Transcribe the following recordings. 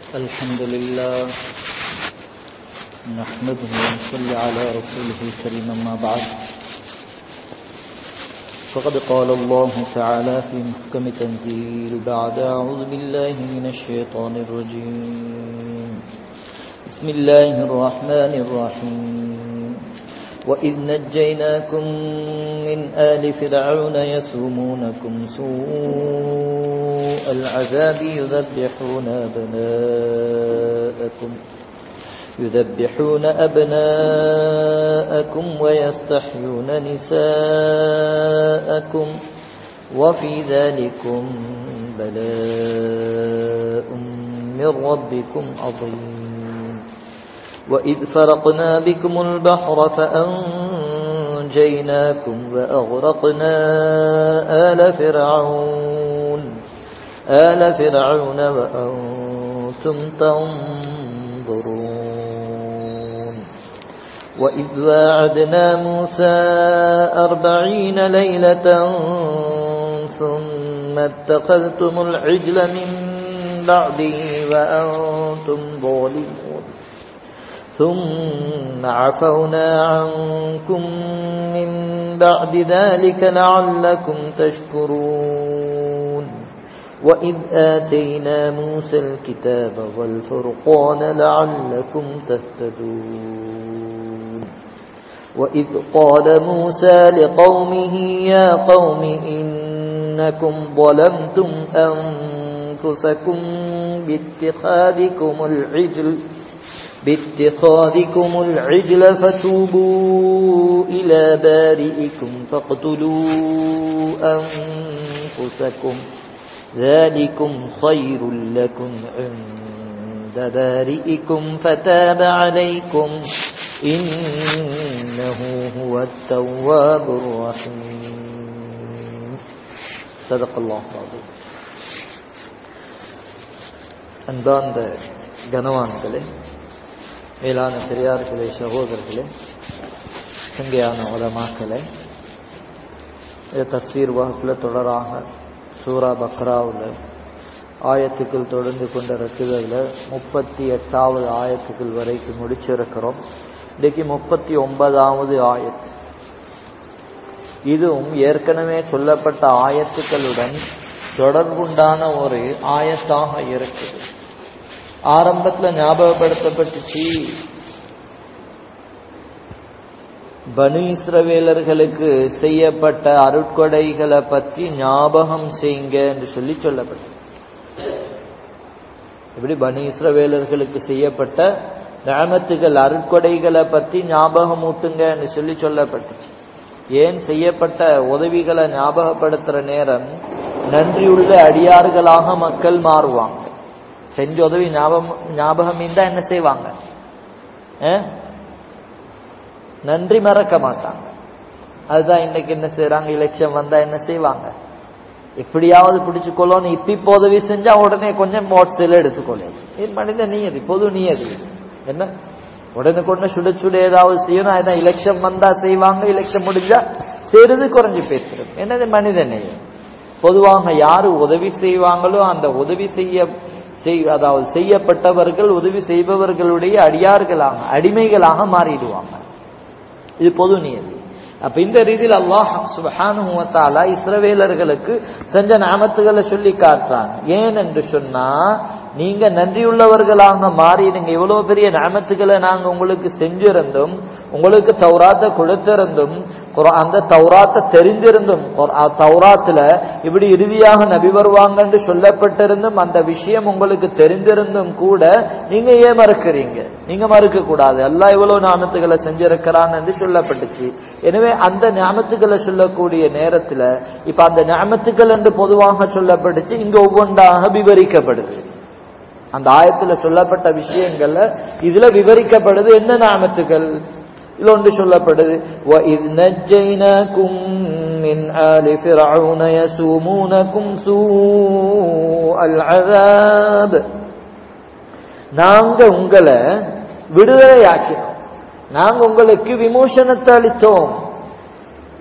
الحمد لله نحمده ونصلي على رسوله الكريم أما بعد فقد قال الله تعالى في محكم تنزيل بعد أعوذ بالله من الشيطان الرجيم بسم الله الرحمن الرحيم وإذ نجيناكم من آل فرعون يسومونكم سوء العذاب يذبحون أبناءكم يذبحون أبناءكم ويستحيون نساءكم وفي ذلكم بلاء من ربكم عظيم وإذ فرقنا بكم البحر فأنجيناكم وأغرقنا آل فرعون آل فرعون وأنتم تنظرون وإذ واعدنا موسى أربعين ليلة ثم اتخذتم العجل من بعده وأنتم ظالمون ثم عفونا عنكم من بعد ذلك لعلكم تشكرون وإذ آتينا موسى الكتاب والفرقان لعلكم تهتدون وإذ قال موسى لقومه يا قوم إنكم ظلمتم أنفسكم باتخاذكم العجل باتخاذكم العجل فتوبوا إلى بارئكم فاقتلوا أنفسكم ذلكم خير لكم عند بارئكم فتاب عليكم إنه هو التواب الرحيم صدق الله العظيم அன்பார்ந்த கனவான்களே மேலான பெரியார்களே சகோதரர்களே சங்கையான உலமாக்களே இது தப்சீர் வகுப்பில் தொடராக சூரா பக்ராவில் ஆயத்துக்கள் தொடர்ந்து கொண்டிருக்கிறதுல முப்பத்தி எட்டாவது ஆயத்துக்கள் வரைக்கும் முடிச்சிருக்கிறோம் இன்றைக்கு முப்பத்தி ஒன்பதாவது ஆயத்து இதுவும் ஏற்கனவே சொல்லப்பட்ட ஆயத்துக்களுடன் தொடர்புண்டான ஒரு ஆயத்தாக இருக்குது ஆரம்பத்தில் ஞாபகப்படுத்தப்பட்டுச்சு பனு இஸ்ரவேலர்களுக்கு செய்யப்பட்ட அருட்கொடைகளை பற்றி ஞாபகம் செய்யுங்க என்று சொல்லி சொல்லப்பட்டது இப்படி பனு இஸ்ரவேலர்களுக்கு செய்யப்பட்ட நியமத்துகள் அருட்கொடைகளை பற்றி ஞாபகம் ஊட்டுங்க என்று சொல்லி சொல்லப்பட்டுச்சு ஏன் செய்யப்பட்ட உதவிகளை ஞாபகப்படுத்துற நேரம் நன்றியுள்ள அடியார்களாக மக்கள் மாறுவாங்க செஞ்ச உதவி ஞாபகம் ஞாபகம் இருந்தா என்ன செய்வாங்க நன்றி மறக்க மாட்டாங்க அதுதான் இன்னைக்கு என்ன செய்யறாங்க இலட்சம் வந்தா என்ன செய்வாங்க எப்படியாவது பிடிச்சுக்கொள்ளணும் இப்ப இப்போ உதவி செஞ்சா உடனே கொஞ்சம் வாட்ஸ்ல எடுத்துக்கொள்ள இது மனித நீயது பொது நீயது என்ன உடனுக்குடனே சுட சுட ஏதாவது செய்யணும் அதுதான் இலட்சம் வந்தா செய்வாங்க இலட்சம் முடிஞ்சா சிறிது குறைஞ்சு பேசுறது என்னது மனித நேயம் பொதுவாக யாரு உதவி செய்வாங்களோ அந்த உதவி செய்ய செய் அதாவது செய்யப்பட்டவர்கள் உதவி செய்பவர்களுடைய அடியார்களாக அடிமைகளாக மாறிடுவாங்க இது பொது நியதி அப்ப இந்த ரீதியில் அல்லாஹ் சுபஹானுவத்தாலா இஸ்ரவேலர்களுக்கு செஞ்ச நாமத்துகளை சொல்லி காட்டுறாங்க ஏன் என்று சொன்னா நீங்க நன்றியுள்ளவர்களாக மாறி நீங்க இவ்வளவு பெரிய நாமத்துகளை நாங்க உங்களுக்கு செஞ்சிருந்தோம் உங்களுக்கு தௌராத்த கொடுத்திருந்தும் அந்த தௌராத்த தெரிந்திருந்தும் தௌராத்துல இப்படி இறுதியாக நபி வருவாங்க சொல்லப்பட்டிருந்தும் அந்த விஷயம் உங்களுக்கு தெரிந்திருந்தும் கூட நீங்க ஏன் மறுக்கிறீங்க நீங்க மறுக்க கூடாது எல்லாம் இவ்வளவு ஞாபகத்துகளை செஞ்சிருக்கிறான் என்று சொல்லப்பட்டுச்சு எனவே அந்த ஞாபகத்துகளை சொல்லக்கூடிய நேரத்துல இப்ப அந்த ஞாபகத்துக்கள் என்று பொதுவாக சொல்லப்பட்டுச்சு இங்க ஒவ்வொன்றாக விவரிக்கப்படுது அந்த ஆயத்துல சொல்லப்பட்ட விஷயங்கள்ல இதுல விவரிக்கப்படுது என்ன நாமத்துகள் இதுல ஒன்று சொல்லப்படுது وَإِذْ نَجَّيْنَاكُمْ مِنْ آلِ فِرْعَوْنَ يَسُومُونَكُمْ سُوءَ الْعَذَابِ நாங்க உங்களை விடுதலையாக்கினோம் நாங்க உங்களுக்கு விமோசனத்தை அளித்தோம்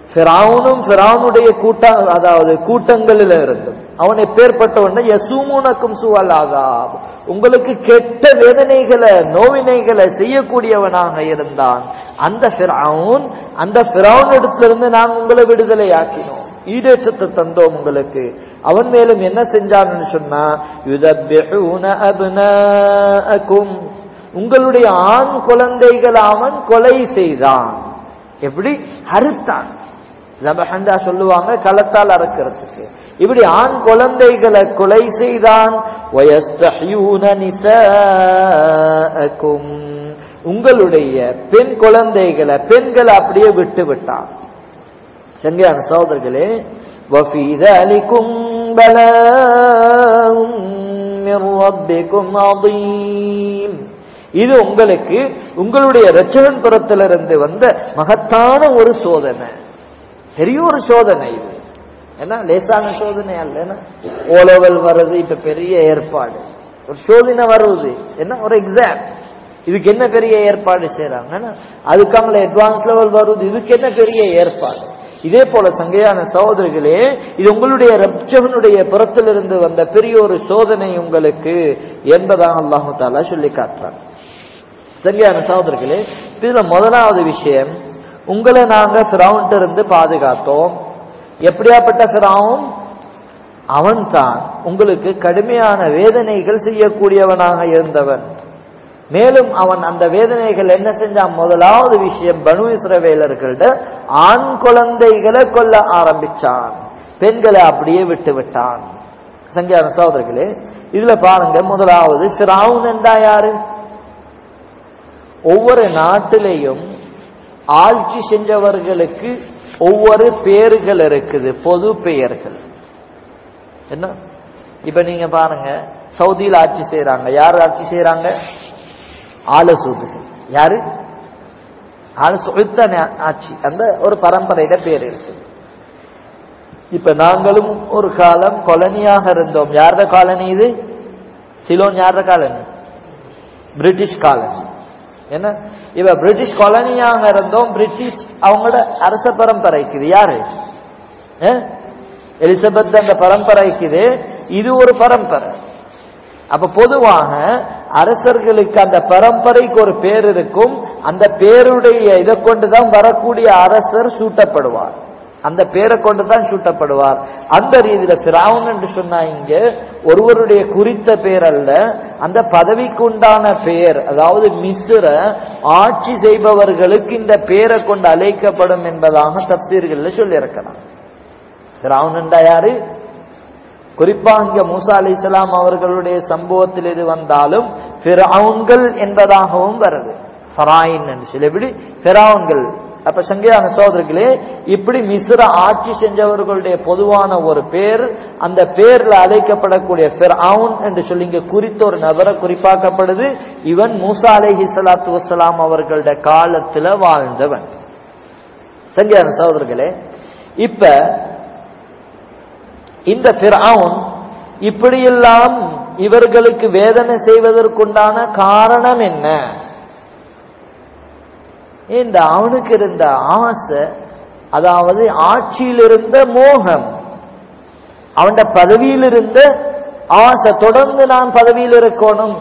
ஃபிரௌனும் ஃபிரௌனுடைய கூட்டம் அதாவது கூட்டங்களில் இருந்தும் அவன் எப்பேற்பட்டவன் யசூமுனக்கும் சுவலாகாப் உங்களுக்கு கெட்ட வேதனைகளை நோவினைகளை செய்யக்கூடியவனாக இருந்தான் அந்த ஃபிரௌன் அந்த ஃபிரௌன் இடத்திலிருந்து நான் உங்களை விடுதலை ஆக்கினோம் ஈடேற்றத்தை தந்தோம் உங்களுக்கு அவன் மேலும் என்ன செஞ்சான்னு சொன்னா யுதப்பிஹூன அப்னாஅக்கும் உங்களுடைய ஆண் குழந்தைகள் அவன் கொலை செய்தான் எப்படி அறுத்தான் ஜபஹண்டா சொல்லுவாங்க களத்தால் அறுக்கிறதுக்கு இப்படி ஆண் குழந்தைகளை கொலை செய்தான் வயஸ்தஹ்யூன நிசாஅக்கும் உங்களுடைய பெண் குழந்தைகளை பெண்களை அப்படியே விட்டு விட்டான் சங்கையான சகோதரர்களே وفي ذلكم بلاء من ربكم عظيم இது உங்களுக்கு உங்களுடைய ரட்சகன் புறத்திலிருந்து வந்த மகத்தான ஒரு சோதனை பெரிய ஒரு சோதனை இது ஏன்னா லேசான சோதனை அல்ல ஓலோவல் வர்றது இப்ப பெரிய ஏற்பாடு ஒரு சோதனை வருவது என்ன ஒரு எக்ஸாம் இதுக்கு என்ன பெரிய ஏற்பாடு செய்யறாங்க அதுக்காமல அட்வான்ஸ் லெவல் வருவது இதுக்கு என்ன பெரிய ஏற்பாடு இதே போல சங்கையான சகோதரிகளே இது உங்களுடைய ரப்சகனுடைய புறத்திலிருந்து வந்த பெரிய ஒரு சோதனை உங்களுக்கு என்பதாக அல்லாஹு தாலா சொல்லி காட்டுறார் சங்கையான சகோதரிகளே இதுல முதலாவது விஷயம் உங்களை நாங்க ஃபிரௌன்ட்ட இருந்து பாதுகாத்தோம் எப்படியாப்பட்ட ஃபிரௌன் அவன் தான் உங்களுக்கு கடுமையான வேதனைகள் செய்யக்கூடியவனாக இருந்தவன் மேலும் அவன் அந்த வேதனைகள் என்ன செஞ்சான் முதலாவது விஷயம் பனு இஸ்ரவேலர்கள்ட ஆண் குழந்தைகளை கொல்ல ஆரம்பிச்சான் பெண்களை அப்படியே விட்டு விட்டான் சங்கியான சகோதரர்களே இதுல பாருங்க முதலாவது ஃபிரௌன் என்றா யாரு ஒவ்வொரு நாட்டிலேயும் ஆட்சி செஞ்சவர்களுக்கு ஒவ்வொரு பெயர்கள் இருக்குது பொது பெயர்கள் என்ன இப்ப நீங்க பாருங்க சவுதியில் ஆட்சி செய்யறாங்க யார் ஆட்சி செய்யறாங்க ஆலசூதுகள் யாரு ஆலசுத்த ஆட்சி அந்த ஒரு பரம்பரையிட பேர் இருக்கு இப்ப நாங்களும் ஒரு காலம் கொலனியாக இருந்தோம் யாரோட காலனி இது சிலோன் யாரோட காலனி பிரிட்டிஷ் காலனி என்ன இப்ப பிரிட்டிஷ் காலனியாக இருந்தோம் பிரிட்டிஷ் அவங்களோட அரச பரம்பரைக்குது யாரு எலிசபெத் அந்த பரம்பரைக்குது இது ஒரு பரம்பரை அப்ப பொதுவாக அரசர்களுக்கு அந்த பரம்பரைக்கு ஒரு பேர் இருக்கும் அந்த பேருடைய இதை கொண்டுதான் வரக்கூடிய அரசர் சூட்டப்படுவார் அந்த பேரை கொண்டுதான் சூட்டப்படுவார் அந்த ரீதியில பிராவன் என்று சொன்னா இங்க ஒருவருடைய குறித்த பேர் அல்ல அந்த பதவிக்கு உண்டான பெயர் அதாவது மிஸ்ர ஆட்சி செய்பவர்களுக்கு இந்த பேரை கொண்டு அழைக்கப்படும் என்பதாக தப்சீர்கள் சொல்லி இருக்கலாம் பிராவன் யாரு குறிப்பா இங்க மூசா அலி இஸ்லாம் அவர்களுடைய சம்பவத்தில் இது வந்தாலும் பிறவுன்கள் என்பதாகவும் வருது ஃபராயின் என்று சொல்லி எப்படி பிறவுன்கள் அப்ப சங்கையான சோதர்களே இப்படி மிஸ்ர ஆட்சி செஞ்சவர்களுடைய பொதுவான ஒரு பேர் அந்த பேர்ல அழைக்கப்படக்கூடிய பிறவுன் என்று சொல்லி இங்க குறித்த ஒரு நபரை குறிப்பாக்கப்படுது இவன் மூசா அலைஹி சலாத்து வசலாம் அவர்களுடைய காலத்துல வாழ்ந்தவன் சங்கையான சகோதரர்களே இப்ப இந்த பிறவுன் இப்படியெல்லாம் இவர்களுக்கு வேதனை செய்வதற்குண்டான காரணம் என்ன இந்த அவனுக்கு இருந்த ஆசை அதாவது ஆட்சியில் இருந்த மோகம் அவன் பதவியில் இருந்த ஆசை தொடர்ந்து நான் பதவியில் இருக்கணும்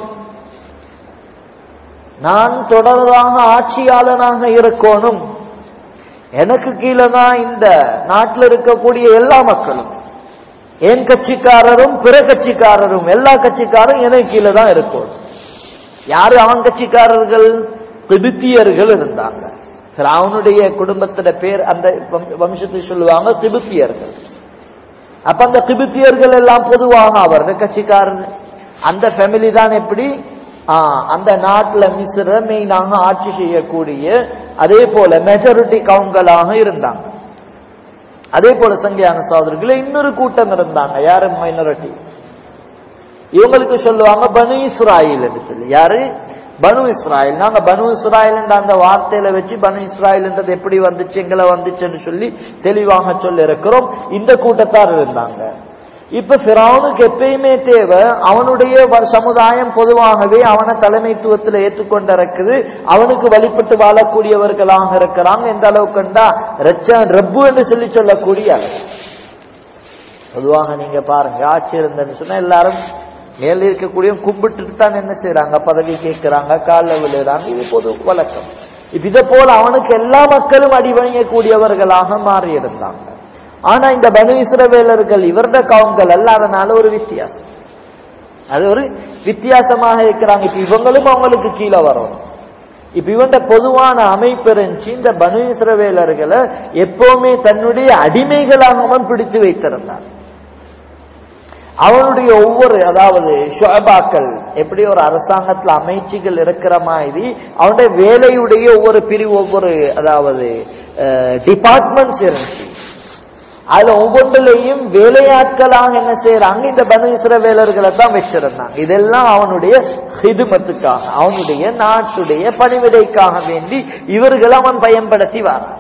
நான் தொடர்பாக ஆட்சியாளனாக இருக்கணும் எனக்கு கீழே தான் இந்த நாட்டில் இருக்கக்கூடிய எல்லா மக்களும் என் கட்சிக்காரரும் பிற கட்சிக்காரரும் எல்லா கட்சிக்காரும் எனக்கு கீழே தான் இருக்கும் யாரு அவன் கட்சிக்காரர்கள் திபுத்தியர்கள் இருந்தாங்க அவனுடைய குடும்பத்திட பேர் அந்த வம்சத்தை சொல்லுவாங்க திபுத்தியர்கள் அப்ப அந்த திபுத்தியர்கள் எல்லாம் பொதுவாக அவர்கள் கட்சிக்காரர் அந்த ஃபேமிலி தான் எப்படி அந்த நாட்டுல மிஸ்ர மெயினாக ஆட்சி செய்யக்கூடிய அதே போல மெஜாரிட்டி கவுன்களாக இருந்தாங்க அதே போல சங்கையான சகோதரர்கள் இன்னொரு கூட்டம் இருந்தாங்க யாரு மைனாரிட்டி இவங்களுக்கு சொல்லுவாங்க பனு இஸ்ராயில் என்று சொல்லி யாரு பனு இஸ்ராயில் நாங்க பனு இஸ்ராயில் அந்த வார்த்தையில வச்சு பனு இஸ்ராயல்ன்றது எப்படி வந்துச்சு எங்களை வந்துச்சுன்னு சொல்லி தெளிவாக சொல்லி இருக்கிறோம் இந்த கூட்டத்தார் இருந்தாங்க இப்ப பிராவுனுக்கு எப்பயுமே தேவை அவனுடைய வ- சமுதாயம் பொதுவாகவே அவனை தலைமைத்துவத்தில் ஏற்றுக்கொண்டிருக்குது அவனுக்கு வழிபட்டு வாழக்கூடியவர்களாக இருக்கிறாங்க எந்த அளவுக்குண்டா ரச்ச ரப்பு என்று சொல்லி சொல்லக்கூடிய அளவு பொதுவாக நீங்க பாருங்க ஆட்சி இருந்தேன்னு சொன்னா எல்லாரும் மேல இருக்கக்கூடிய கும்பிட்டுட்டு தான் என்ன செய்யறாங்க பதவி கேட்கிறாங்க காலில் விழுறாங்க இது பொது வழக்கம் இப்ப இதை போல அவனுக்கு எல்லா மக்களும் அடிவணியக்கூடியவர்களாக மாறி இருந்தாங்க ஆனா இந்த பனு இஸ்ரவேலர்கள் இவரத கவுங்கள் அல்ல அதனால ஒரு வித்தியாசம் அது ஒரு வித்தியாசமாக இருக்கிறாங்க இப்ப இவங்களும் அவங்களுக்கு கீழே வரணும் இப்ப இவன்ட பொதுவான அமைப்பு இருந்துச்சு இந்த பனு இஸ்ரவேலர்களை எப்பவுமே தன்னுடைய அடிமைகளாக அவன் பிடித்து வைத்திருந்தான் அவனுடைய ஒவ்வொரு அதாவது ஷுஅபாக்கள் எப்படி ஒரு அரசாங்கத்துல அமைச்சுகள் இருக்கிற மாதிரி அவனுடைய வேலையுடைய ஒவ்வொரு பிரிவு ஒவ்வொரு அதாவது டிபார்ட்மெண்ட்ஸ் இருந்துச்சு அதுல ஒவ்வொன்றிலையும் வேலையாட்களாக என்ன செய்யறாங்க இந்த பனு இஸ்ரவேலர்களை தான் வச்சிருந்தாங்க இதெல்லாம் அவனுடைய ஹிதுமத்துக்காக அவனுடைய நாட்டுடைய பணிவிடைக்காக வேண்டி இவர்களை அவன் பயன்படுத்தி வரான்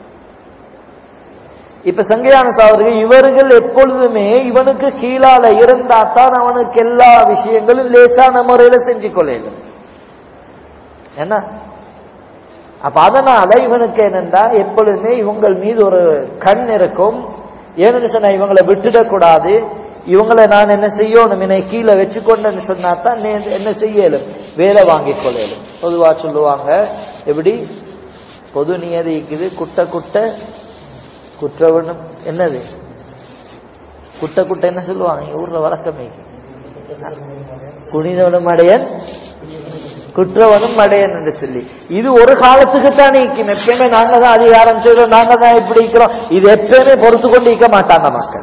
இப்ப சங்கையான சகோதரர்கள் இவர்கள் எப்பொழுதுமே இவனுக்கு கீழால இருந்தா தான் அவனுக்கு எல்லா விஷயங்களும் லேசான முறையில செஞ்சு கொள்ளையிலும் என்ன அப்ப அதனால இவனுக்கு என்னண்டா எப்பொழுதுமே இவங்கள் மீது ஒரு கண் இருக்கும் ஏன்னு சொன்னா இவங்களை விட்டுடக்கூடாது இவங்களை நான் என்ன செய்யணும் என்னை கீழே வச்சுக்கொண்டேன்னு சொன்னா தான் நீ என்ன செய்யலும் வேலை வாங்கிக் கொள்ளலும் பொதுவா சொல்லுவாங்க எப்படி பொது நியதி இருக்குது குட்ட குட்ட குற்றவனும் என்னது குட்ட குட்ட என்ன சொல்லுவாங்க எங்க ஊர்ல வழக்கமே குனிதவனும் அடையன் குற்றவனும் மடையன் என்று சொல்லி இது ஒரு காலத்துக்கு தான் நீக்கும் எப்பயுமே நாங்க தான் அதிகாரம் செய்றோம் நாங்க தான் இப்படி இருக்கிறோம் இது எப்பயுமே பொறுத்து கொண்டு இருக்க மாட்டாங்க மக்கள்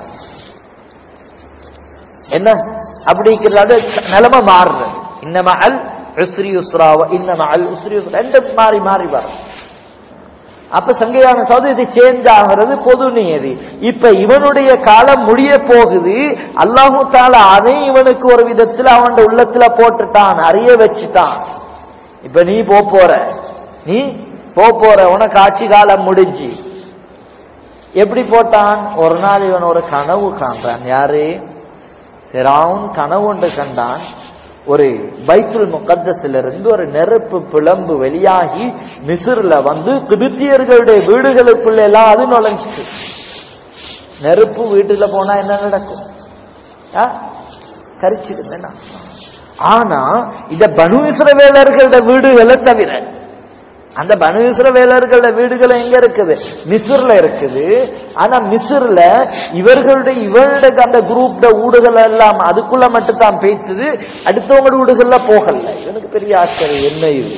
என்ன அப்படி இருக்கிறது நிலைமை மாறுறது இன்னம அல் உஸ்ரி உஸ்ராவ இன்னம அல் உஸ்ரி உஸ்ரா ரெண்டு மாறி மாறி வரும் அப்ப சங்கையான சோதரி இது சேஞ்ச் ஆகிறது பொது நியதி இப்ப இவனுடைய காலம் முடிய போகுது அல்லாஹு தாலா அதையும் இவனுக்கு ஒரு விதத்துல அவன் உள்ளத்துல போட்டுட்டான் அறிய வச்சுட்டான் இப்ப நீ போ போற நீ போ போற உனக்கு ஆட்சி காலம் முடிஞ்சு எப்படி போட்டான் ஒரு நாள் இவன் ஒரு கனவு காண்றான் யாரு பிராவுன் கனவு ஒன்று கண்டான் ஒரு பைத்துல் முகத்தஸிலிருந்து ஒரு நெருப்பு பிளம்பு வெளியாகி மிசிறுல வந்து கிபித்தியர்களுடைய வீடுகளுக்குள்ள எல்லாம் அது நுழைஞ்சிட்டு நெருப்பு வீட்டுல போனா என்ன நடக்கும் ஆ? கரிச்சிடும் என்ன ஆனா இந்த பனு இஸ்ரவேலர்களோட வீடுகளை தவிர அந்த பனு இஸ்ரவேலர்களோட வீடுகள் எங்க இருக்குது மிஸ்ர்ல இருக்குது ஆனா மிஸ்ர்ல இவர்களுடைய இவருடைய அந்த குரூப்ட ஊடுகள் எல்லாம் அதுக்குள்ள மட்டும் தான் பேசுது அடுத்தவங்க வீடுகள்ல போகல இவனுக்கு பெரிய ஆச்சரியம் என்ன இது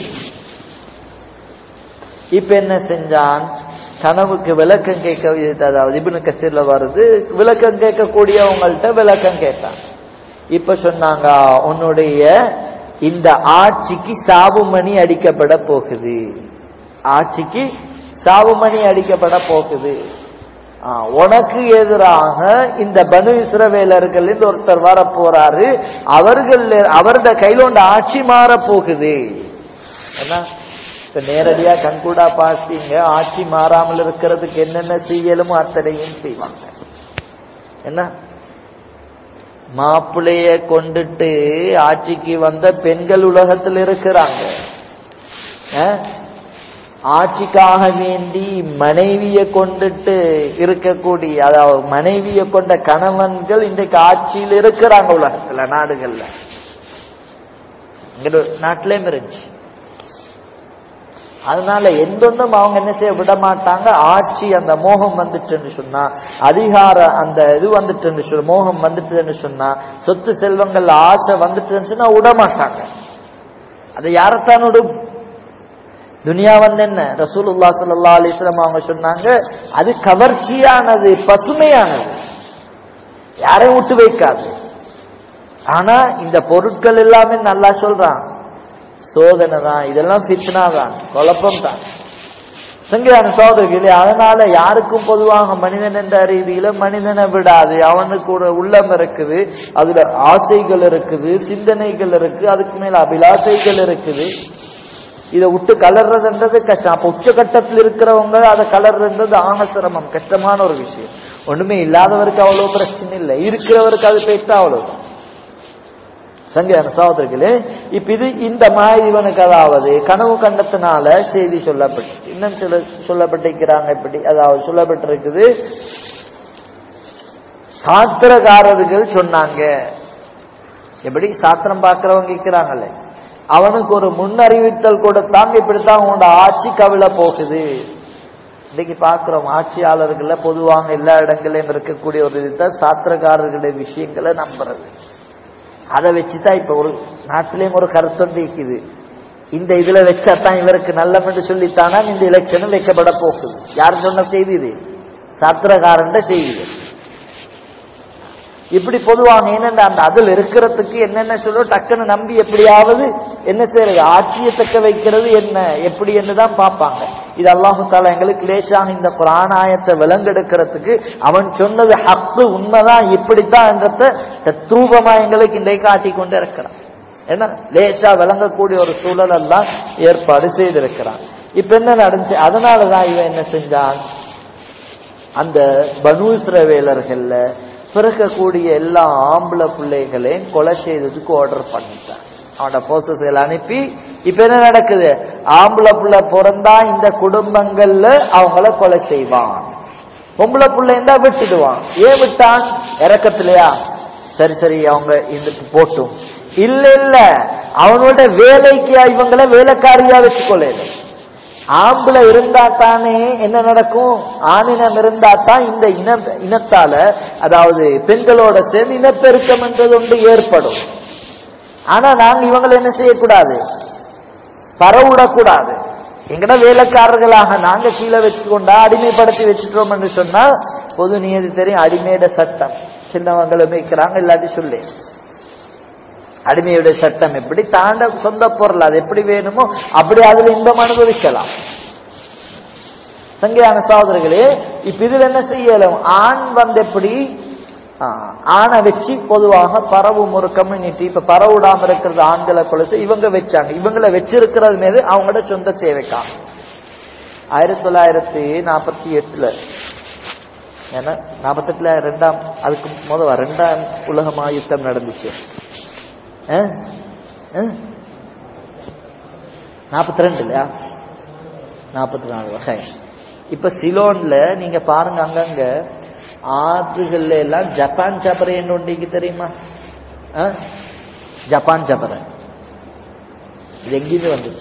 இப்ப என்ன செஞ்சான் கனவுக்கு விளக்கம் கேட்க அதாவது இப்னு கசீர்ல வருது விளக்கம் கேட்கக்கூடியவங்கள்ட்ட விளக்கம் கேட்டான் இப்ப சொன்னாங்க உன்னுடைய இந்த ஆட்சிக்கு சாவுமணி அடிக்கப்பட போகுது ஆட்சிக்கு சாவுமணி அடிக்கப்பட போகுது ஆ, உனக்கு எதிராக இந்த பனு இஸ்ரவேலர்கள் ஒருத்தர் வர போறாரு அவர்கள் அவருடைய கையில உண்ட ஆட்சி மாற போகுது என்ன இப்ப நேரடியா கண்கூடா பார்த்தீங்க ஆட்சி மாறாமல் இருக்கிறதுக்கு என்னென்ன செய்யலுமோ அத்தனையும் செய்வாங்க என்ன மாப்பிள்ளைய கொண்டுட்டு ஆட்சிக்கு வந்த பெண்கள் உலகத்தில் இருக்கிறாங்க அஹ்? ஆட்சிக்காக வேண்டி மனைவியை கொண்டுட்டு இருக்கக்கூடிய அதாவது மனைவியை கொண்ட கணவன்கள் இன்றைக்கு ஆட்சியில் இருக்கிறாங்க உலகத்துல நாடுகள்ல இங்க நாட்டிலேயும் இருந்துச்சு அதனால எந்தொன்னும் அவங்க என்ன செய்ய விட மாட்டாங்க ஆட்சி அந்த மோகம் வந்துச்சுன்னு சொன்னா அதிகார அந்த இது வந்துட்டுன்னு சொன்னா மோகம் வந்துட்டுன்னு சொன்னா சொத்து செல்வங்கள் ஆசை வந்துட்டுன்னு சொன்னா விட மாட்டாங்க அதை யாரைத்தான் விடும் துனியா வந்து என்ன ரசூலுல்லா ஸல்லல்லாஹு அலைஹி வஸல்லம் அவங்க சொன்னாங்க அது கவர்ச்சியானது பசுமையானது யாரையும் விட்டு வைக்காது ஆனா இந்த பொருட்கள் எல்லாமே நல்லா சொல்றான் சோதனை தான் இதெல்லாம் ஃபித்னா தான் குழப்பம் தான் சங்கையான சோதரிகளே அதனால யாருக்கும் பொதுவாக மனிதன் என்ற ரீதியில மனிதனை விடாது அவனுக்கு ஒரு உள்ளம் இருக்குது அதுல ஆசைகள் இருக்குது சிந்தனைகள் இருக்கு அதுக்கு மேல அபிலாசைகள் இருக்குது இதை விட்டு கலர்றதுன்றது கஷ்டம் அப்ப உச்சகட்டத்தில் இருக்கிறவங்க அதை கலர்றதுன்றது ஆன சிரமம் கஷ்டமான ஒரு விஷயம் ஒண்ணுமே இல்லாதவருக்கு அவ்வளவு பிரச்சனை இல்லை இருக்கிறவருக்கு அது போயிட்டா அவ்வளவு சங்கையான சகோதரர்களே இப்ப இது இந்த மாயவனுக்கு அதாவது கனவு கண்டத்தினால செய்தி சொல்லப்பட்டு இன்னும் சில சொல்லப்பட்டிருக்கிறாங்க இப்படி அதாவது சொல்லப்பட்டிருக்குது சாத்திரக்காரர்கள் சொன்னாங்க எப்படி சாத்திரம் பார்க்கிறவங்க இருக்கிறாங்களே அவனுக்கு ஒரு முன்னறிவித்தல் கொடுத்தாங்க இப்படித்தான் உன்னோட ஆட்சி கவிழ போகுது இன்னைக்கு பார்க்கிறோம் ஆட்சியாளர்கள பொதுவாக எல்லா இடங்களையும் இருக்கக்கூடிய ஒரு இதுதான் சாத்திரக்காரர்களுடைய விஷயங்களை நம்புறது அதை வச்சுதான் இப்ப ஒரு நாட்டிலேயும் ஒரு கருத்தொண்டு இருக்குது இந்த இதுல வச்சாதான் இவருக்கு நல்லமென்று சொல்லித்தானா இந்த எலெக்ஷனும் வைக்கப்பட போகுது யார் சொன்ன செய்தி இது சாத்திரக்காரன் செய்தி இது. இப்படி பொதுவாக என்னென்ன அந்த அதில் இருக்கிறதுக்கு என்னென்ன சொல்லோ டக்குன்னு நம்பி எப்படியாவது என்ன செய்யறது ஆட்சியை தக்க வைக்கிறது என்ன எப்படி என்னதான் பார்ப்பாங்க இது அல்லாஹு தாலா எங்களுக்கு லேசாக இந்த பிராணாயத்தை விலங்கெடுக்கிறதுக்கு அவன் சொன்னது ஹக்கு உண்மைதான் இப்படித்தான் என்றத தத்ரூபமா எங்களுக்கு இன்றைக்கு காட்டி கொண்டு இருக்கிறான் என்ன லேசா விளங்கக்கூடிய ஒரு சூழல் எல்லாம் ஏற்பாடு செய்திருக்கிறான் இப்ப என்ன நடந்துச்சு அதனாலதான் இவன் என்ன செஞ்சான் அந்த பனு இஸ்ரவேலர்கள்ல பிறக்கக்கூடிய எல்லா ஆம்பளை பிள்ளைகளையும் கொலை செய்ததுக்கு ஆர்டர் பண்ணிட்டான் அவனோட போசஸ்களை அனுப்பி இப்ப என்ன நடக்குது ஆம்பளை பிள்ளை பிறந்தா இந்த குடும்பங்கள்ல அவங்கள கொலை செய்வான் பொம்பளை பிள்ளை இருந்தா விட்டுடுவான் ஏன் விட்டான் இறக்கத்திலையா சரி சரி அவங்க இந்த போட்டும் இல்ல இல்ல அவனோட வேலைக்கு இவங்கள வேலைக்காரியா வச்சுக்கொள்ள ஆம்பளை இருந்தா தானே என்ன நடக்கும் ஆணினம் இருந்தா தான் இந்த இன இனத்தால அதாவது பெண்களோட சேர்ந்து இனப்பெருக்கம் என்றது ஒன்று ஏற்படும் ஆனா நாங்க இவங்களை என்ன செய்யக்கூடாது பரவிடக்கூடாது எங்கட வேலைக்காரர்களாக நாங்க கீழே வச்சுக்கொண்டா அடிமைப்படுத்தி வச்சுட்டோம் என்று சொன்னா பொது நியதி தெரியும் அடிமையோட சட்டம் சின்னவங்களை மேய்க்கிறாங்க இல்லாட்டி சொல்லி அடிமையுடைய சட்டம் எப்படி தாண்ட சொந்த பொருள் அது எப்படி வேணுமோ அப்படி அதுல இன்பம் அனுபவிக்கலாம் சங்கையான சகோதரர்களே இப்ப இதுல என்ன செய்யலாம் ஆண் வந்து எப்படி ஆணை வச்சு பொதுவாக பரவும் ஒரு கம்யூனிட்டி இப்ப பரவிடாம இருக்கிறது ஆண்களை கொலை இவங்க வச்சாங்க இவங்களை வச்சிருக்கிறது மீது அவங்களோட சொந்த தேவைக்காக ஆயிரத்தி தொள்ளாயிரத்தி நாற்பத்தி எட்டுல ஏன்னா நாற்பத்தெட்டுல ரெண்டாம் அதுக்கு முதல் ரெண்டாம் உலக யுத்தம் நடந்துச்சு நாற்பத்தி ரெண்டு இல்லையா நாற்பத்தி நாலு வகை இப்ப சிலோன்ல நீங்க பாருங்க அங்கங்க ஆற்றுகள்ல எல்லாம் ஜப்பான் சபரை என்ன ஒன்றிக்கு தெரியுமா ஜப்பான் சபரை இது எங்கேயுமே வந்துச்சு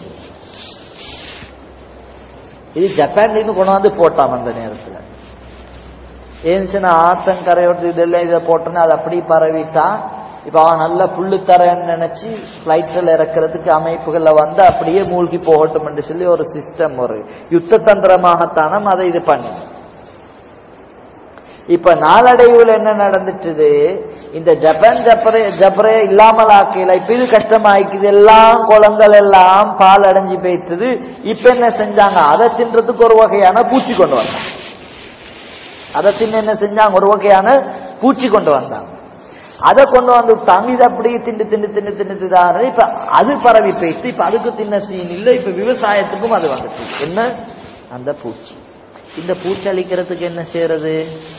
இது ஜப்பான்ல இருந்து கொண்டாந்து போட்டான் அந்த நேரத்துல ஏன்னுச்சுன்னா ஆத்தங்கரையோட இதெல்லாம் இதை போட்டோன்னா அது அப்படி பரவிட்டா இப்ப அவன் நல்ல புல்லு தரேன்னு நினைச்சு பிளைட்ல இறக்கிறதுக்கு அமைப்புகள்ல வந்து அப்படியே மூழ்கி போகட்டும் என்று சொல்லி ஒரு சிஸ்டம் ஒரு யுத்த தந்திரமாகத்தானம் அதை இது பண்ணி இப்ப நாளடைவுல என்ன நடந்துட்டுது இந்த ஜப்பான் ஜப்பரே ஜப்பரே இல்லாமல் ஆக்கையில இப்ப இது கஷ்டமாயிக்குது எல்லாம் குளங்கள் எல்லாம் பால் அடைஞ்சு போய்த்தது இப்ப என்ன செஞ்சாங்க அதை தின்றதுக்கு ஒரு வகையான பூச்சி கொண்டு வந்தாங்க அதை தின்னு என்ன செஞ்சாங்க ஒரு வகையான பூச்சி கொண்டு வந்தாங்க அதை கொண்டு வந்து விட்டாங்க இது அப்படியே திண்டு திண்டு திண்டு திண்டு திண்டாரு இப்ப அது பரவி போயிட்டு இப்ப அதுக்கு தின்ன சீன் இல்லை இப்ப விவசாயத்துக்கும் அது வந்துச்சு என்ன அந்த பூச்சி இந்த பூச்சி அழிக்கிறதுக்கு என்ன செய்யறது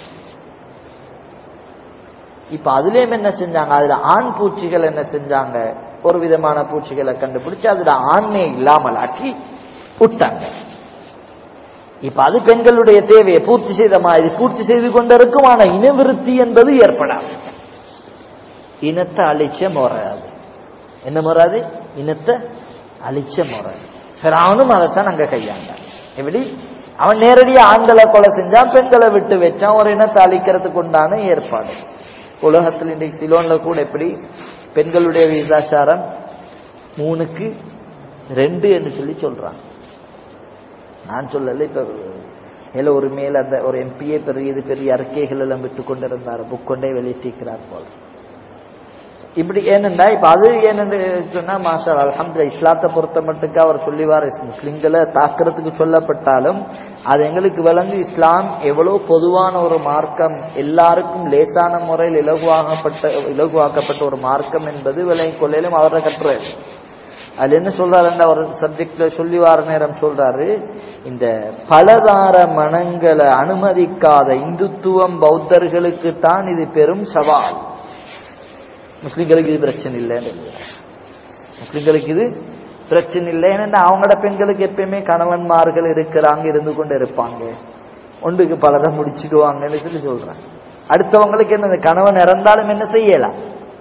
இப்ப அதுலயும் என்ன செஞ்சாங்க அதுல ஆண் பூச்சிகள் என்ன செஞ்சாங்க ஒரு விதமான பூச்சிகளை கண்டுபிடிச்சு அதுல ஆண்மை இல்லாமல் ஆக்கி விட்டாங்க இப்ப அது பெண்களுடைய தேவையை பூர்த்தி செய்த மாதிரி பூர்த்தி செய்து கொண்டிருக்கும் ஆனா இனவிருத்தி என்பது ஏற்படாது இனத்தை அழிச்ச முறாது என்ன முறாது இனத்தை அழிச்ச முறாது அவனும் அதைத்தான் அங்க கையாண்டான் எப்படி அவன் நேரடியா ஆண்களை கொலை செஞ்சான் பெண்களை விட்டு வச்சான் ஒரு இனத்தை அழிக்கிறதுக்கு உண்டான ஏற்பாடு உலகத்தில் இன்றைக்கு சிலோன்ல கூட எப்படி பெண்களுடைய விசாசாரம் மூணுக்கு ரெண்டு என்று சொல்லி சொல்றான் நான் சொல்லல இப்ப இல்ல ஒரு மேல அந்த ஒரு எம்பிஏ பெரிய இது பெரிய அறிக்கைகள் எல்லாம் விட்டு கொண்டிருந்தார் புக் கொண்டே வெளியிட்டிருக்கிறார் போல இப்படி ஏனென்றா இப்ப அது ஏனென்று சொன்னா மாஷா அலமது இஸ்லாத்தை பொறுத்த மட்டுக்கு அவர் சொல்லிவார் முஸ்லிம்களை தாக்குறதுக்கு சொல்லப்பட்டாலும் அது எங்களுக்கு விளங்கு இஸ்லாம் எவ்வளவு பொதுவான ஒரு மார்க்கம் எல்லாருக்கும் லேசான முறையில் இலகுவாகப்பட்ட இலகுவாக்கப்பட்ட ஒரு மார்க்கம் என்பது விளங்கிக் கொள்ளையிலும் அவரை கட்டுறாரு அது என்ன சொல்றாருன்னா ஒரு சப்ஜெக்ட்ல சொல்லி வார நேரம் சொல்றாரு இந்த பலதார மனங்களை அனுமதிக்காத இந்துத்துவம் பௌத்தர்களுக்கு தான் இது பெரும் சவால் முஸ்லிம்களுக்கு இது பிரச்சனை இல்லைன்னு முஸ்லிம்களுக்கு இது பிரச்சனை இல்லை ஏன்னா அவங்களோட பெண்களுக்கு எப்பயுமே கணவன்மார்கள் இருக்கிறாங்க இருந்து கொண்டு இருப்பாங்க ஒன்றுக்கு பலதை முடிச்சுடுவாங்கன்னு சொல்லி சொல்றாங்க அடுத்தவங்களுக்கு என்ன இந்த கணவன் இறந்தாலும் என்ன செய்யலாம்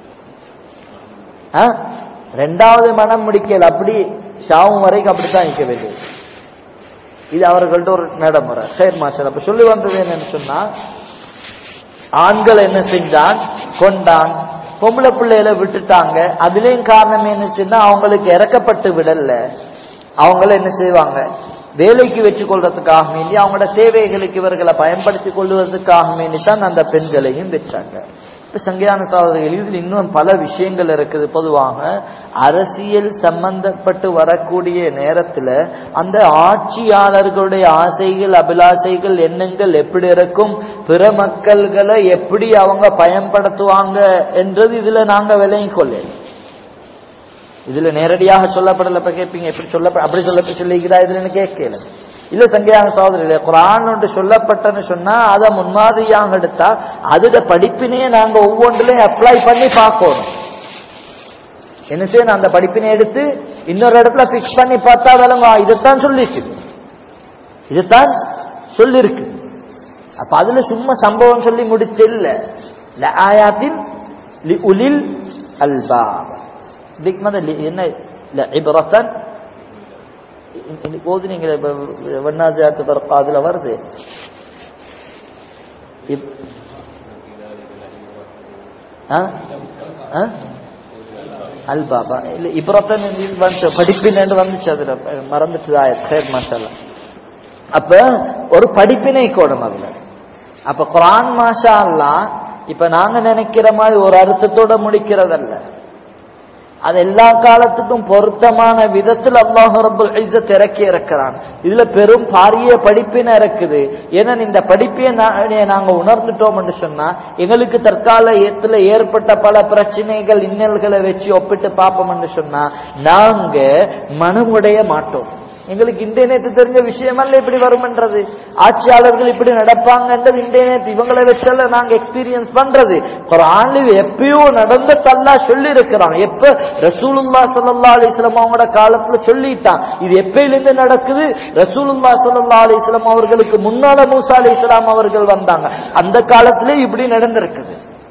ஆ? ரெண்டாவது மனம் முடிக்கல அப்படி ஷாவும் வரைக்கும் அப்படித்தான் நிற்க வேண்டியது இது அவர்கள்ட்ட ஒரு நடைமுறை சேர் மாஸ்டர் அப்ப சொல்லி வந்தது என்னன்னு சொன்னா ஆண்கள் என்ன செஞ்சான் கொண்டான் பொம்பளை பிள்ளையில விட்டுட்டாங்க அதுலயும் காரணம் என்னச்சுன்னா அவங்களுக்கு இறக்கப்பட்டு விடல அவங்கள என்ன செய்வாங்க வேலைக்கு வச்சு கொள்றதுக்காக வேண்டி அவங்களோட தேவைகளுக்கு இவர்களை பயன்படுத்தி கொள்வதற்காக வேண்டி தான் அந்த பெண்களையும் வச்சாங்க இப்ப சங்கையான சாதனைகள் இதில் இன்னும் பல விஷயங்கள் இருக்குது பொதுவாக அரசியல் சம்பந்தப்பட்டு வரக்கூடிய நேரத்துல அந்த ஆட்சியாளர்களுடைய ஆசைகள் அபிலாசைகள் எண்ணங்கள் எப்படி இருக்கும் பிற மக்கள்களை எப்படி அவங்க பயன்படுத்துவாங்க என்றது இதுல நாங்க விலகிக் கொள்ளலாம் இதுல நேரடியாக சொல்லப்படல இப்ப கேட்பீங்க எப்படி சொல்ல அப்படி சொல்ல சொல்லிக்கிறா இதுல கேட்கல இல்ல சங்கையான சகோதரிகளே குரான் ஒன்று சொல்லப்பட்டன்னு சொன்னா அதை முன்மாதிரியாக எடுத்தா அதோட படிப்பினையே நாங்க ஒவ்வொன்றிலையும் அப்ளை பண்ணி பார்க்கணும் என்ன செய்யணும் அந்த படிப்பினை எடுத்து இன்னொரு இடத்துல பிக்ஸ் பண்ணி பார்த்தா விளங்கும் இதைத்தான் சொல்லிருக்கு இதைத்தான் சொல்லிருக்கு அப்ப அதுல சும்மா சம்பவம் சொல்லி முடிச்சு இல்ல ஆயாத்தின் உலில் அல்பாப் இதுக்கு மேல என்ன இல்ல இப்ரத்தன் இன்னைக்கு ஓதுனீங்க வண்ணாஜாத்து பரப்பா அதுல வருது இப்- ஆ? ஆ? அல்பாபா இல்ல இப்ரத்தன் வந்து படிப்பினு வந்துச்சு அதுல மறந்துட்டு ஆயத் மாஷால்லா அப்ப ஒரு படிப்பினை கோடம் அதுல அப்ப குரான் மாஷா அல்லாஹ் இப்ப நாங்க நினைக்கிற மாதிரி ஒரு அர்த்தத்தோட முடிக்கிறதல்ல அது எல்லா காலத்துக்கும் பொருத்தமான விதத்தில் அல்லாஹ் ரபுல் இஸ்ஸத் இறக்கி இருக்கிறான் இதுல பெரும் பாரிய படிப்பினை இருக்குது ஏன்னா இந்த படிப்பையை நா- நாங்க உணர்ந்துட்டோம்னு சொன்னா எங்களுக்கு தற்காலத்துல ஏற்பட்ட பல பிரச்சனைகள் இன்னல்களை வச்சு ஒப்பிட்டு பார்ப்போம்னு சொன்னா நாங்க மனமுடைய மாட்டோம் எங்களுக்கு இன்டர்நெட் தெரிஞ்ச விஷயமல்ல இப்படி வரும்ன்றது ஆட்சியாளர்கள் இப்படி நடப்பாங்கன்றது இன்டர்நெட் இவங்களை வச்சல்ல நாங்க எக்ஸ்பீரியன்ஸ் பண்றது குரான்ல இது எப்பயோ நடந்த தல்லா சொல்லி இருக்கிறான் எப்ப ரசூலுல்லா ஸல்லல்லாஹு அலைஹி வஸல்லம் அவங்களோட காலத்துல சொல்லிட்டான் இது எப்பயிலிருந்து நடக்குது ரசூலுல்லா ஸல்லல்லாஹு அலைஹி வஸல்லம் அவர்களுக்கு முன்னால மூசா அலைஹிஸ்ஸலாம் அவர்கள் வந்தாங்க அந்த காலத்திலே இப்படி நடந்திருக்குது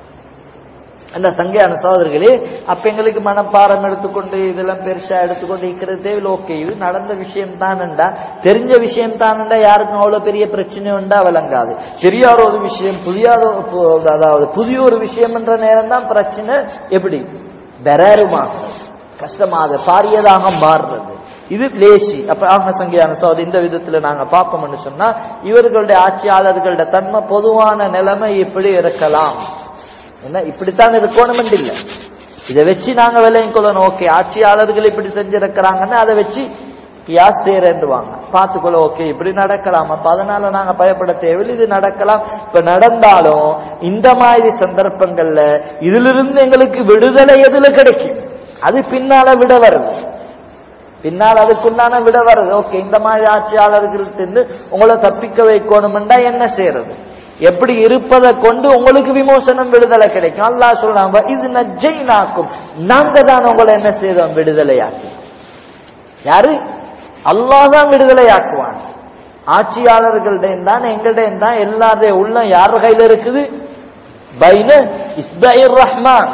அந்த சங்கையான சகோதரர்களே அப்ப எங்களுக்கு மனப்பாரம் எடுத்துக்கொண்டு இதெல்லாம் பெருசா எடுத்துக்கொண்டு இருக்கிறது தேவையில்லை ஓகே இது நடந்த விஷயம் தானண்டா தெரிஞ்ச விஷயம் தானண்டா யாருக்கும் அவ்வளவு பெரிய பிரச்சனை உண்டா விளங்காது தெரியாத ஒரு விஷயம் புதியாத ஒரு பு- அதாவது புதிய ஒரு விஷயம் என்ற நேரம் தான் பிரச்சனை எப்படி பெறாருமாகிறது கஷ்டமாக பாரியதாக மாறுறது இது லேசி அப்ப ஆக சங்கையான சோதரி இந்த விதத்துல நாங்க பார்ப்போம்னு சொன்னா இவர்களுடைய ஆட்சியாளர்களுடைய தன்மை பொதுவான நிலைமை இப்படி இருக்கலாம் என்ன இப்படித்தான் இருக்கணும் இல்ல இதை வச்சு நாங்க விலையும் கொள்ளணும் ஓகே ஆட்சியாளர்கள் இப்படி செஞ்சிருக்கிறாங்கன்னு அதை வச்சு கியாஸ் செய்யறேன்டுவாங்க பார்த்துக்கொள்ள ஓகே இப்படி நடக்கலாம் அப்ப அதனால நாங்க பயப்பட தேவையில்லை இது நடக்கலாம் இப்ப நடந்தாலும் இந்த மாதிரி சந்தர்ப்பங்கள்ல இதிலிருந்து எங்களுக்கு விடுதலை எதுல கிடைக்கும் அது பின்னால விட வருது பின்னால் அதுக்குண்டான விட வருது ஓகே இந்த மாதிரி ஆட்சியாளர்கள்ட்ட உங்களை தப்பிக்க வைக்கணும்டா என்ன செய்யறது எப்படி இருப்பதை கொண்டு உங்களுக்கு விமோசனம் விடுதலை கிடைக்கும் அல்லாஹ் சொல்றாங்க இது நஜ்ஜைனாக்கும் நாங்க தான் உங்களை என்ன செய்தோம் விடுதலையாக்கி யாரு அல்லாஹ் தான் விடுதலையாக்குவான் ஆட்சியாளர்கள்டையும் தான் எங்கள்டையும் தான் எல்லாருடைய உள்ளம் யார் கையில இருக்குது பைன இஸ்பாயிர் ரஹ்மான்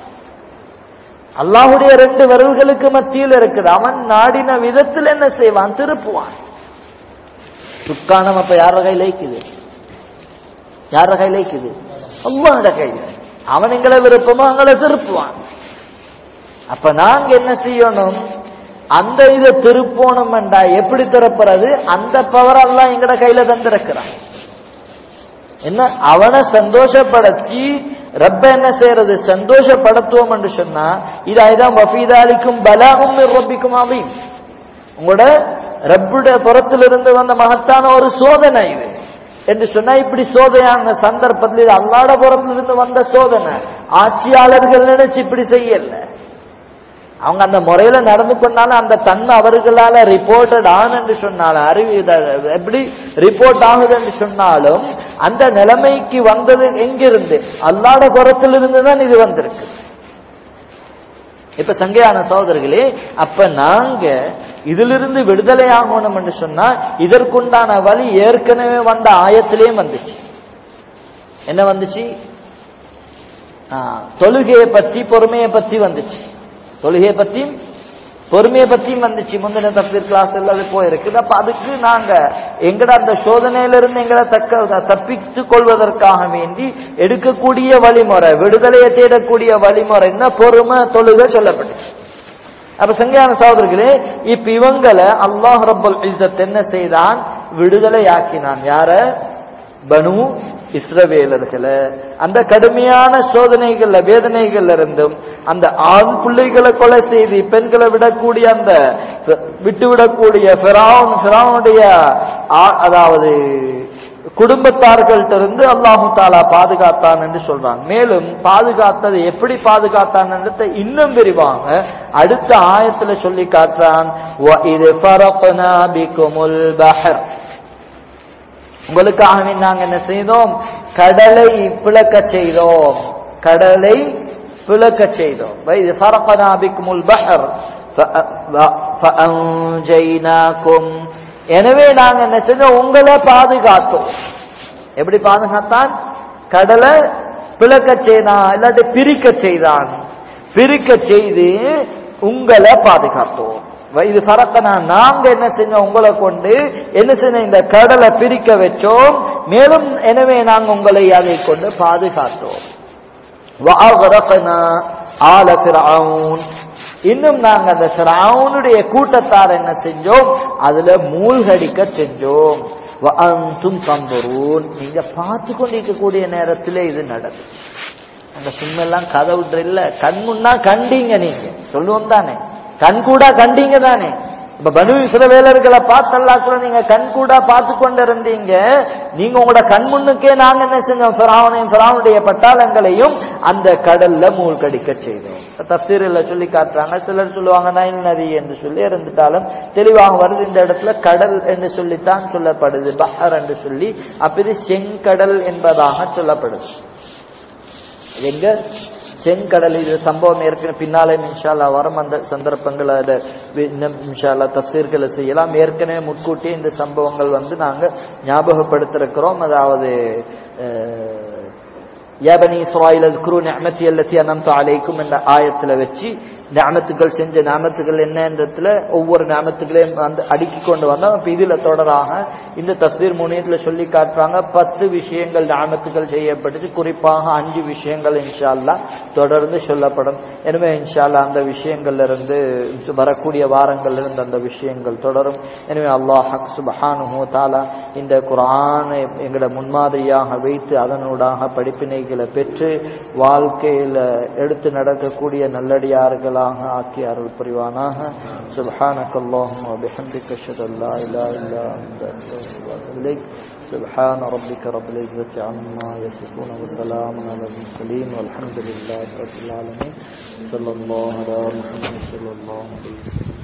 அல்லாஹுடைய ரெண்டு விரல்களுக்கு மத்தியில் இருக்குது அவன் நாடின விதத்தில் என்ன செய்வான் திருப்புவான் துக்கானம் அப்ப யார கையில இருக்குது யார கையில இருக்குது அல்லாஹோட கையில அவன் எங்களை விருப்பமோ அங்களை திருப்புவான் அப்ப நாங்க என்ன செய்யணும் அந்த இதை திருப்போணும் என்றா எப்படி திறப்புறது அந்த பவர் எல்லாம் எங்கட கையில தந்திருக்கிறான் என்ன அவனை சந்தோஷப்படுத்தி ரப்ப என்ன செய்யறது சந்தோஷப்படுத்துவோம் என்று சொன்னா இது அதுதான் வஃபீதாலிக்கும் பலாகும் ரப்பிக்கும் அவையும் உங்களோட ரப்புடைய புறத்திலிருந்து வந்த மகத்தான ஒரு சோதனை இது என்று சொன்னா இப்படி சோதனையான சந்தர்ப்பத்தில் இது அல்லாட புறத்திலிருந்து வந்த சோதனை ஆட்சியாளர்கள் நினைச்சு இப்படி செய்யல அவங்க அந்த முறையில நடந்து கொண்டாலும் அந்த தன்மை அவர்களால ரிப்போர்ட்டட் ஆன் என்று சொன்னாலும் அறிவு இத- எப்படி ரிப்போர்ட் ஆகுது என்று சொன்னாலும் அந்த நிலைமைக்கு வந்தது எங்கிருந்து அல்லாட புறத்திலிருந்து தான் இது வந்திருக்கு இப்ப சங்கையான சகோதரர்களே அப்ப நாங்க இதிலிருந்து விடுதலை ஆகணும் என்று சொன்னா இதற்குண்டான வழி ஏற்கனவே வந்த ஆயத்திலேயும் வந்துச்சு என்ன வந்துச்சு ஆ, தொழுகையை பத்தி பொறுமையை பத்தி வந்துச்சு தொழுகையை பத்தியும் பொறுமையை பத்தியும் வந்துச்சு முந்தின தப்சீர் கிளாஸ் எல்லாம் அது போயிருக்குது அப்ப அதுக்கு நாங்க எங்கட அந்த சோதனையிலிருந்து எங்களை தக்க தப்பித்துக் கொள்வதற்காக வேண்டி எடுக்கக்கூடிய வழிமுறை விடுதலையை தேடக்கூடிய வழிமுறை என்ன பொறுமை தொழுகை சொல்லப்பட்டுச்சு அப்ப சங்கையான சகோதரர்களே இப்ப இவங்களை அல்லாஹ் ரப்பல் இஸ்ஸத் என்ன செய்தான் விடுதலை ஆக்கினான் யார பனு இஸ்ரவேலர்களை அந்த கடுமையான சோதனைகள்ல வேதனைகள்ல இருந்தும் அந்த ஆண் பிள்ளைகளை கொலை செய்து பெண்களை விடக்கூடிய அந்த விட்டுவிடக்கூடிய ஃபிரௌன் ஃபிரௌனுடைய ஆ- அதாவது குடும்பத்தார்கள்ட்ட இருந்து அல்லாஹு தாலா பாதுகாத்தான் என்று சொல்றாங்க மேலும் பாதுகாத்தது எப்படி பாதுகாத்தான் என்றதை இன்னும் விரிவாக அடுத்த ஆயத்துல சொல்லி காட்டுறான் وَإِذْ فَرَقْنَا بِكُمُ الْبَحْرَ உங்களுக்காகவே நாங்க என்ன செய்தோம் கடலை பிளக்க செய்தோம் கடலை பிளக்க செய்தோம் وَإِذْ فَرَقْنَا بِكُمُ الْبَحْرَ فَأ- فَأَنْجَيْنَاكُمْ எனவே நாங்க என்ன செஞ்சோம் உங்களை பாதுகாத்தோம் எப்படி பாதுகாத்தான் கடலை பிளக்க செய்தான் இல்லாட்டி பிரிக்க செய்தான் பிரிக்க செய்து உங்களை பாதுகாத்தோம் இது பறக்கனா நாங்க என்ன செஞ்சோம் உங்களை கொண்டு என்ன செஞ்சோம் இந்த கடலை பிரிக்க வச்சோம் மேலும் எனவே நாங்க உங்களை அதை கொண்டு பாதுகாத்தோம் وَأَغْرَقْنَا آلَ فِرْعَوْنَ இன்னும் நாங்க அந்த ஃபிரௌனுடைய கூட்டத்தார் என்ன செஞ்சோம் அதுல மூழ்கடிக்க செஞ்சோம் وَأَنْتُمْ تَنْظُرُونَ நீங்க பார்த்து கொண்டிருக்கக்கூடிய நேரத்திலே இது நடந்துச்சு அங்க சும்மா எல்லாம் கதை விட்டுற இல்ல கண் முன்னா கண்டீங்க நீங்க சொல்லுவோம் தானே கண் கூட கண்டீங்க தானே இப்ப பனு இஸ்ரவேலர்களை பார்த்தெல்லாம் கூட நீங்க கண் கூட பார்த்து கொண்டு இருந்தீங்க நீங்க உங்களோட கண் முன்னுக்கே நாங்க என்ன செஞ்சோம் பிராவனையும் பிராவனுடைய பட்டாளங்களையும் அந்த கடல்ல மூழ்கடிக்க செய்தோம் தப்சீரில் சொல்லி காட்டுறாங்க சிலர் சொல்லுவாங்க நைல் நதி என்று சொல்லி இருந்துட்டாலும் தெளிவாக வருது இந்த இடத்துல கடல் என்று சொல்லித்தான் சொல்லப்படுது பஹர் என்று சொல்லி அப்ப இது செங்கடல் என்பதாக சொல்லப்படுது இது எங்க செங்கடல் இது சம்பவம் ஏற்கனவே பின்னாலே இன்ஷால்லா வரும் அந்த சந்தர்ப்பங்களை அதை வி- இன்னும் இன்ஷால்லா தப்சீர்களை செய்யலாம் ஏற்கனவே முன்கூட்டியே இந்த சம்பவங்கள் வந்து நாங்க ஞாபகப்படுத்திருக்கிறோம் அதாவது அஹ், யா பனி இஸ்ராயில் அذ்குரு நிஅமதி அல்லதி அனம்து அலைக்கும் என்ற ஆயத்துல வச்சு நிஅமத்துகள் செஞ்ச நிஅமத்துகள் என்னன்றதுல ஒவ்வொரு நிஅமத்துகளையும் வந்து அடுக்கி கொண்டு வந்தோம் அப்ப இதுல தொடராக இந்த தஸ்வீர் முனியத்துல சொல்லி காட்டுறாங்க பத்து விஷயங்கள் நிஅமத்துகள் செய்யப்பட்டுச்சு குறிப்பாக அஞ்சு விஷயங்கள் இன்ஷா அல்லாஹ் தொடர்ந்து சொல்லப்படும் எனவே இன்ஷா அல்லாஹ் அந்த விஷயங்கள்ல இருந்து வரக்கூடிய வாரங்கள்ல இருந்து அந்த விஷயங்கள் தொடரும் எனவே அல்லாஹ் சுபஹானுஹு தஆலா இந்த குர்ஆனை எங்கட முன்மாதிரியாக வைத்து அதனூடாக படிப்பினைகளை பெற்று வாழ்க்கையில எடுத்து நடக்கக்கூடிய நல்லடியார்களாக ஆக்கி அருள் புரிவானாக சுப்ஹானக அல்லாஹும்ம வபிஹம்திக அஷ்ஹது அன் லா இலாஹா இல்லா அன்த அஸ்தக்ஃபிருக வ அத்தூபு இலைக் سبحان ربك رب العزة عما يصفون وسلام على المرسلين والحمد لله رب العالمين صلى الله على محمد صلى الله عليه وسلم